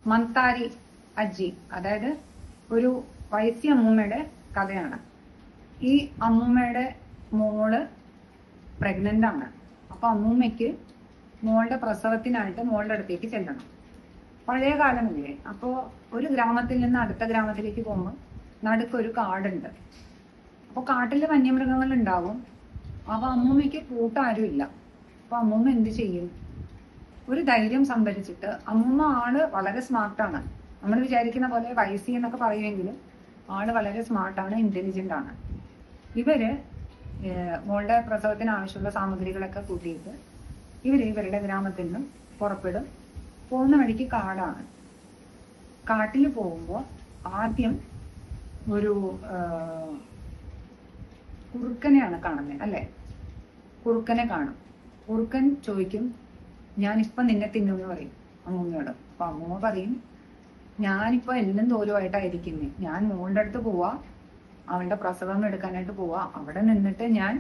മന്താരി അജ്ജി അതായത് ഒരു വയസ്സി അമ്മൂമ്മയുടെ കഥയാണ് ഈ അമ്മൂമ്മയുടെ മോള് പ്രഗ്നന്റ് ആണ് അപ്പൊ അമ്മൂമ്മയ്ക്ക് മോളുടെ പ്രസവത്തിനായിട്ട് മോളുടെ അടുത്തേക്ക് ചെല്ലണം പഴയ കാലമല്ലേ അപ്പോ ഒരു ഗ്രാമത്തിൽ നിന്ന് അടുത്ത ഗ്രാമത്തിലേക്ക് പോകുമ്പോൾ നടുക്കൊരു കാടുണ്ട് അപ്പൊ കാട്ടില് വന്യമൃഗങ്ങൾ ഉണ്ടാവും അപ്പൊ അമ്മൂമ്മയ്ക്ക് കൂട്ടാരും ഇല്ല അപ്പൊ അമ്മൂമ്മ എന്ത് ചെയ്യും ഒരു ധൈര്യം സംഭരിച്ചിട്ട് അമ്മൂമ്മ ആള് വളരെ സ്മാർട്ടാണ് നമ്മൾ വിചാരിക്കുന്ന പോലെ വയസ്സി എന്നൊക്കെ പറയുമെങ്കിലും ആള് വളരെ സ്മാർട്ടാണ് ഇന്റലിജന്റ് ആണ് ഇവര് ഏഹ് മോളുടെ പ്രസവത്തിന് ആവശ്യമുള്ള സാമഗ്രികളൊക്കെ കൂട്ടിയിട്ട് ഇവര് ഇവരുടെ ഗ്രാമത്തിൽ നിന്നും പുറപ്പെടും പോകുന്ന വഴിക്ക് കാടാണ് കാട്ടിൽ പോകുമ്പോൾ ആദ്യം ഒരു ആഹ്, കുറുക്കനെയാണ് കാണുന്നത് അല്ലെ കുറുക്കനെ കാണും കുറുക്കൻ ചോദിക്കും ഞാനിപ്പം നിന്നെ തിന്നും എന്ന് പറയും അമ്മൂമ്മയോട് അപ്പൊ അമ്മൂമ്മ പറയും ഞാനിപ്പോ എല്ലാം തോലുമായിട്ടായിരിക്കുന്നേ ഞാൻ മോളുടെ അടുത്ത് പോവാ അവളുടെ പ്രസവം എടുക്കാനായിട്ട് പോവാ അവിടെ നിന്നിട്ട് ഞാൻ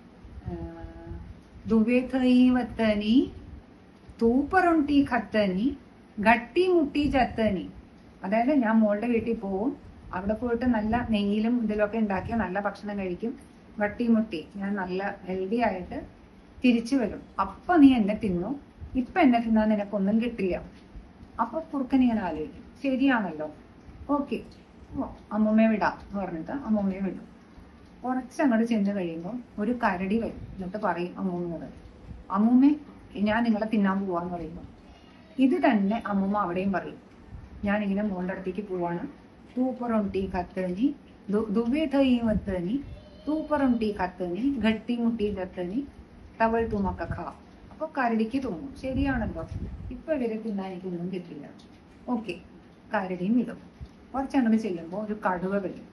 ദുവേത്തനി തൂപ്പറൊണ്ടി ഖത്തനി ഗട്ടി മുട്ടി ചത്തനി അതായത് ഞാൻ മോളുടെ വീട്ടിൽ പോവും അവിടെ പോയിട്ട് നല്ല നെയ്യിലും ഇതിലൊക്കെ ഉണ്ടാക്കിയ നല്ല ഭക്ഷണം കഴിക്കും ഗട്ടി മുട്ടി ഞാൻ നല്ല ഹെൽത്തി ആയിട്ട് തിരിച്ചു വരും അപ്പൊ നീ എന്നെ തിന്നു ഇപ്പൊ എന്നെ തിന്നാൻ നിനക്കൊന്നും കിട്ടില്ല അപ്പൊ കുറുക്കൻ ഇങ്ങനെ ആലോചിക്കും ശരിയാണല്ലോ ഓക്കെ ഓ അമ്മൂമ്മയെ വിടാം എന്ന് പറഞ്ഞിട്ട് അമ്മൂമ്മയെ വിടും കുറച്ചങ്ങോട്ട് ചെന്ന് കഴിയുമ്പോൾ ഒരു കരടി വരും എന്നിട്ട് പറയും അമ്മൂമ്മയോട് അമ്മൂമ്മേ ഞാൻ നിങ്ങളെ തിന്നാൻ പോവാന്ന് പറയുമ്പോൾ ഇത് തന്നെ അമ്മൂമ്മ അവിടെയും പറയും ഞാൻ ഇങ്ങനെ മോളുടെ അടുത്തേക്ക് പോവാണ് തൂപ്പറം ടീ കത്തനി ദുബേ ഥൈ വത്തനി തൂപ്പറം ടീ കത്തനി ഗട്ടി മുട്ടി ദത്തനി തവൾ തുമക്ക ഖാ അപ്പൊ കരടിക്ക് തോന്നും ശരിയാണല്ലോ ഇപ്പൊ ഇവരെ തിന്നാൻ എനിക്കൊന്നും കിട്ടില്ല ഓക്കെ കരടിയും വിടും കുറച്ചങ്ങോട്ട് ചെല്ലുമ്പോൾ ഒരു കടുവ വരും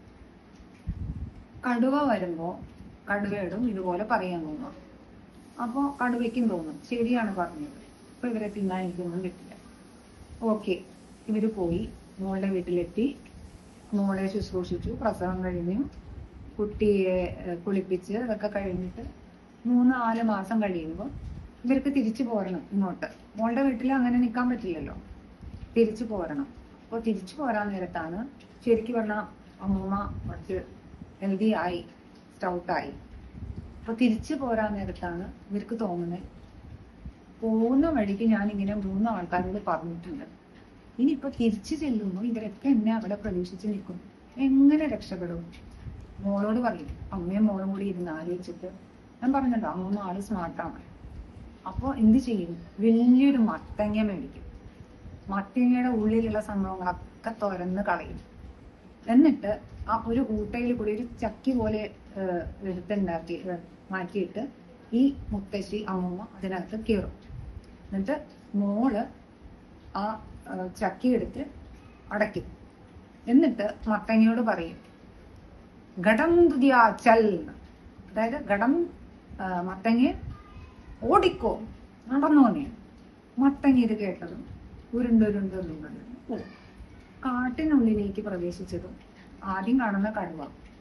കടുവ വരുമ്പോ കടുവയോടും ഇതുപോലെ പറയാൻ തോന്നും അപ്പോ കടുവയ്ക്കും തോന്നും ശരിയാണ് പറഞ്ഞത് ഇപ്പൊ ഇവരെ തിന്നാൻ എനിക്കൊന്നും കിട്ടില്ല ഓക്കെ ഇവര് പോയി മോളുടെ വീട്ടിലെത്തി മോളെ ശുശ്രൂഷിച്ചു പ്രസവം കഴിഞ്ഞു കുട്ടിയെ ഏഹ്, കുളിപ്പിച്ച് അതൊക്കെ കഴിഞ്ഞിട്ട് മൂന്ന് നാല് മാസം കഴിയുമ്പോൾ ഇവർക്ക് തിരിച്ചു പോരണം ഇങ്ങോട്ട് മോളുടെ വീട്ടിൽ അങ്ങനെ നിൽക്കാൻ പറ്റില്ലല്ലോ തിരിച്ചു പോരണം അപ്പോൾ തിരിച്ചു പോരാൻ നേരത്താണ് ശരിക്കും പറഞ്ഞാൽ അമ്മൂമ്മ കുറച്ച് ഹെൽത്തി ആയി സ്റ്റൗട്ടായി അപ്പൊ തിരിച്ചു പോരാൻ നേരത്താണ് ഇവർക്ക് തോന്നുന്നത് പോകുന്ന വഴിക്ക് ഞാൻ ഇങ്ങനെ മൂന്ന് ആൾക്കാരോട് പറഞ്ഞിട്ടുണ്ട് ഇനിയിപ്പോ തിരിച്ചു ചെല്ലുമ്പോൾ ഇവരൊക്കെ എന്നെ അവിടെ പ്രതീക്ഷിച്ച് നിൽക്കും എങ്ങനെ രക്ഷപ്പെടും മോളോട് പറയും അമ്മയും മോളും കൂടി ഇരുന്ന് ആലോചിച്ചിട്ട് ഞാൻ പറഞ്ഞല്ലോ അമ്മ ആള് സ്മാർട്ടാണ് അപ്പൊ എന്ത് ചെയ്യും വലിയൊരു മത്തങ്ങ മേടിക്കും മത്തങ്ങയുടെ ഉള്ളിലുള്ള സംഭവങ്ങളൊക്കെ തുറന്ന് കളയും എന്നിട്ട് ആ ഒരു ഊട്ടയിൽ കൂടി ഒരു ചക്കി പോലെ ഏഹ്, എടുത്തുണ്ടാക്കി ഏഹ്, മാറ്റിയിട്ട് ഈ മുത്തശ്ശി അമ്മൂമ്മ അതിനകത്ത് കയറും എന്നിട്ട് മോള് ആ ഏഹ്, ചക്കി എടുത്ത് അടയ്ക്കും എന്നിട്ട് മത്തങ്ങയോട് പറയും ഘടം തുതിയാ ചൽ അതായത് ഘടം ആ, മത്തങ്ങ ഓടിക്കോ നടന്നോനെ മത്തങ്ങ ഇത് കേട്ടതും ഉരുണ്ടുരുണ്ടുരുണ്ടു പോകും കാട്ടിനുള്ളിലേക്ക് പ്രവേശിച്ചതും ആദ്യം കാണുന്ന കടുവ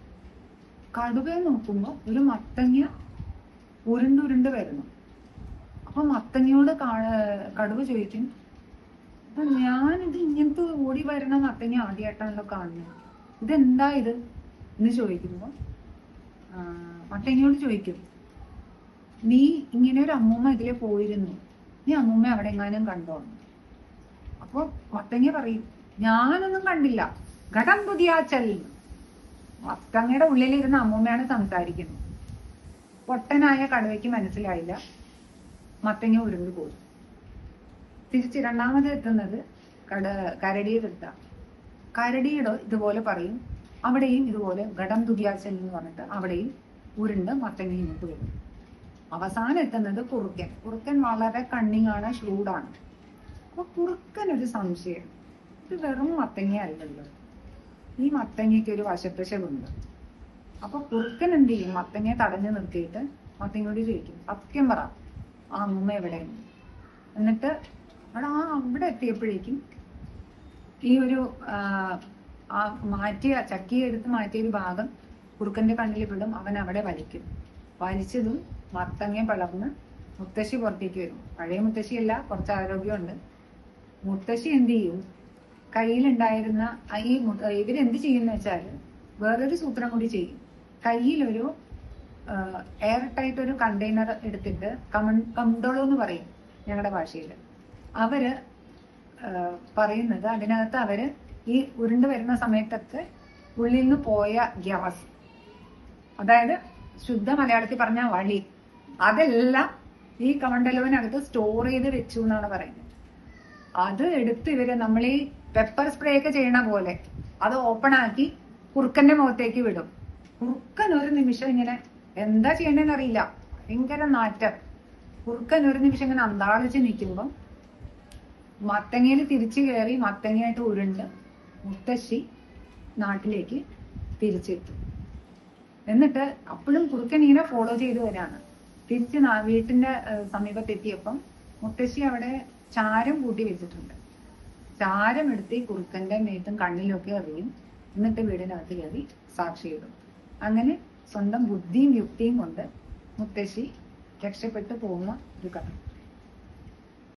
കടുവയെ നോക്കുമ്പോൾ ഒരു മത്തങ്ങ ഉരുണ്ടുരുണ്ട് വരുന്നു അപ്പൊ മത്തങ്ങയോട് കാ- കടുവ ചോദിക്കും "അപ്പൊ ഞാനിത് ഇങ്ങനത്തെ ഓടി വരുന്ന മത്തങ്ങ ആദ്യമായിട്ടാണല്ലോ കാണുന്നത് ഇതെന്താ ഇത് എന്ന് ചോദിക്കുമ്പോ ആ, മത്തങ്ങയോട് ചോദിക്കും നീ ഇങ്ങനെ ഒരു അമ്മൂമ്മ ഇതിലെ പോയിരുന്നു നീ അമ്മൂമ്മ അവിടെ എങ്ങാനും കണ്ടോ അപ്പൊ മത്തങ്ങ പറയും ഞാനൊന്നും കണ്ടില്ല ഘടം പുതിയാച്ചൽ മത്തങ്ങയുടെ ഉള്ളിലിരുന്ന അമ്മൂമ്മയാണ് സംസാരിക്കുന്നത് പൊട്ടനായ കടുവയ്ക്ക് മനസ്സിലായില്ല മത്തങ്ങ ഉരുണ്ടു പോയി തിരിച്ച് രണ്ടാമത് എത്തുന്നത് കട കരടിയുടെ അടുത്താണ് കരടിയുടെ ഇതുപോലെ പറയും അവിടെയും ഇതുപോലെ ഘടം തുകിയാച്ചൽ എന്ന് പറഞ്ഞിട്ട് അവിടെയും ഉരുണ്ട് മത്തങ്ങ ഇങ്ങോട്ട് വരും അവസാനം എത്തുന്നത് കുറുക്കൻ കുറുക്കൻ വളരെ കണ്ണിങ് ആണ് ഷൂഡാണ് അപ്പൊ കുറുക്കൻ ഒരു സംശയം ഇത് വെറും മത്തങ്ങ അല്ലല്ലോ ഈ മത്തങ്ങയ്ക്ക് ഒരു വശപ്പശകുണ്ട് അപ്പൊ കുറുക്കൻ എന്ത് ചെയ്യും മത്തങ്ങയെ തടഞ്ഞു നിർത്തിയിട്ട് മത്തങ്ങയോട് ചോദിക്കും സത്യം പറ ആ അമ്മ എവിടെയാണ് എന്നിട്ട് അവിടെ ആ അവിടെ എത്തിയപ്പോഴേക്കും ഈ ഒരു ആ, ആ മാറ്റിയ ചക്കിയെ എടുത്ത് മാറ്റിയ ഒരു ഭാഗം കുറുക്കന്റെ കണ്ണിൽ വിടും അവൻ അവിടെ വലിക്കും വലിച്ചതും മത്തങ്ങ പിളർന്ന് മുത്തശ്ശി പുറത്തേക്ക് വരും പഴയ മുത്തശ്ശിയല്ല കുറച്ച് ആരോഗ്യമുണ്ട് മുത്തശ്ശി എന്ത് ചെയ്യും കയ്യിലുണ്ടായിരുന്ന ആ ഈ മു- ഇവരെന്ത് ചെയ്യുന്ന വെച്ചാൽ വേറൊരു സൂത്രം കൂടി ചെയ്യും കയ്യിലൊരു എയർ ടൈറ്റ് ഒരു കണ്ടെയ്നർ എടുത്തിട്ട് കമൺ- കണ്ടോളൂ എന്ന് പറയും ഞങ്ങളുടെ ഭാഷയിൽ അവര് ആ, പറയുന്നത് അതിനകത്ത് അവര് ഈ ഉരുണ്ട് വരുന്ന സമയത്തൊക്കെ ഉള്ളിൽ നിന്ന് പോയ ഗ്യാസ് അതായത് ശുദ്ധ മലയാളത്തിൽ പറഞ്ഞ വഴി അതെല്ലാം ഈ കമണ്ടലുവിനകത്ത് സ്റ്റോർ ചെയ്ത് വെച്ചു എന്നാണ് പറയുന്നത് അത് എടുത്ത് ഇവര് നമ്മൾ ഈ പെപ്പർ സ്പ്രേ ഒക്കെ ചെയ്യണ പോലെ അത് ഓപ്പൺ ആക്കി കുറുക്കന്റെ മുഖത്തേക്ക് വിടും കുറുക്കൻ ഒരു നിമിഷം ഇങ്ങനെ എന്താ ചെയ്യണ്ടെന്ന് അറിയില്ല ഭയങ്കര നാറ്റം കുറുക്കൻ ഒരു നിമിഷം ഇങ്ങനെ അന്താളിച്ച് നിൽക്കുമ്പം മത്തങ്ങയിൽ തിരിച്ചു കയറി മത്തങ്ങയായിട്ട് ഉരുണ്ട് മുത്തശ്ശി നാട്ടിലേക്ക് തിരിച്ചെത്തും എന്നിട്ട് അപ്പോഴും കുറുക്കൻ ഇങ്ങനെ ഫോളോ ചെയ്ത് വരാണ് തിരിച്ച് നാ- വീട്ടിന്റെ ഏഹ്, സമീപത്തെത്തിയപ്പം മുത്തശ്ശി അവിടെ ചാരം കൂട്ടി വെച്ചിട്ടുണ്ട് ചാരം എടുത്ത് ഈ കുറുക്കന്റെ മേത്തും കണ്ണിലൊക്കെ എറിയും എന്നിട്ട് വീടിനകത്ത് കയറി സാക്ഷിയിടും അങ്ങനെ സ്വന്തം ബുദ്ധിയും യുക്തിയും കൊണ്ട് മുത്തശ്ശി രക്ഷപ്പെട്ടു പോകുന്ന ഒരു കഥ